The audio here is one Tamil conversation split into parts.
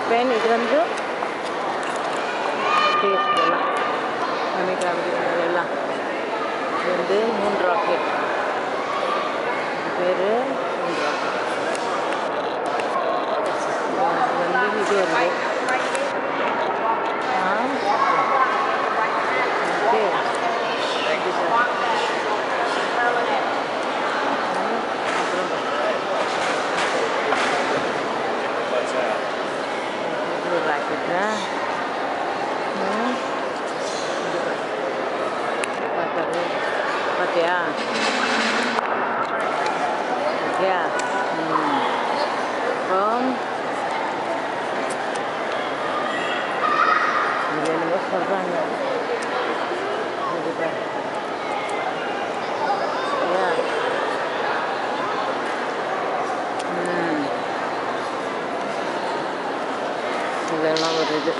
ஏரோப்ளேன் இது வந்து ஸ்பேஸ் எல்லாம் அமெரிக்காவுக்கு எல்லாம் இது வந்து மூன் ராக்கெட் இது பேர் மூன் ராக்கெட் இது வந்து இது வருது ஆ ஓகே இது சார் அப்புறம் இது ஒரு ராக்கெட்டா ம் இது பாரு. பார்த்தாரு பார்த்தியா பார்த்தியா ம் அப்புறம் இது என்னமோ சொல்கிறாங்க இது பாரு சரியா ம் இதெல்லாம் ஒரு இது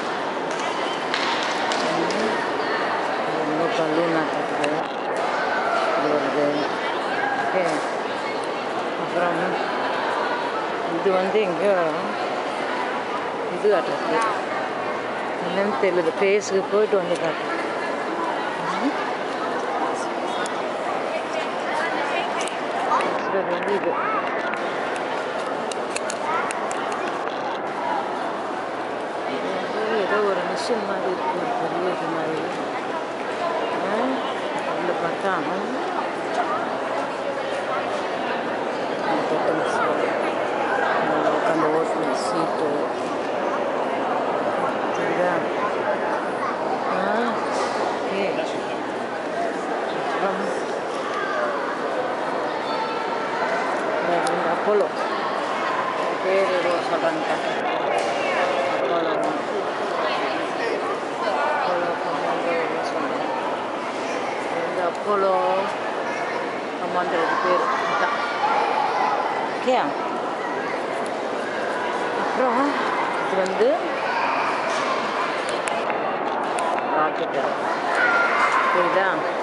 ம். இது இன்னும் பலூன் ஆட்டத்துக்கு இது வருது ஓகே அப்புறம் இது வந்து எங்கேயோ இது ஆட்டத்துக்கு என்னன்னு தெரியல ஃபேஸுக்கு போயிட்டு வந்து காட்டு ம். இது வந்து இது இது வந்து ஏதோ ஒரு மிஷின் மாதிரி இருக்கு ஒரு பெரிய இது மாதிரி உள்ள பார்த்தா அந்த buttons, அந்த உட்காந்து ஓட்டுன சீட்டு சரியா ஆ ஓகே அப்புறம் வேறு இந்த அப்போலோ பேர் ஏதோ சொல்கிறாங்க அப்போலோ அப்போலோ கமாண்டோ ஏதோ சொல்கிறாங்க இந்த அப்போலோ கமாண்டோட பேர் இதுதான் ஓகே அப்புறம் இது வந்து ராக்கெட்டு புரியுதா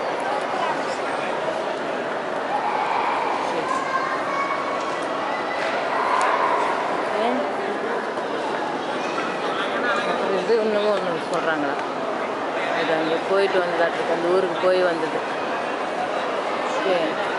சரி ஓகே அப்புறம் இது இன்னமும் ஒன்று சொல்கிறாங்களா இது அங்கே போயிட்டு வந்ததாட்டிருக்கு அந்த ஊருக்கு போய் வந்தது ஓகே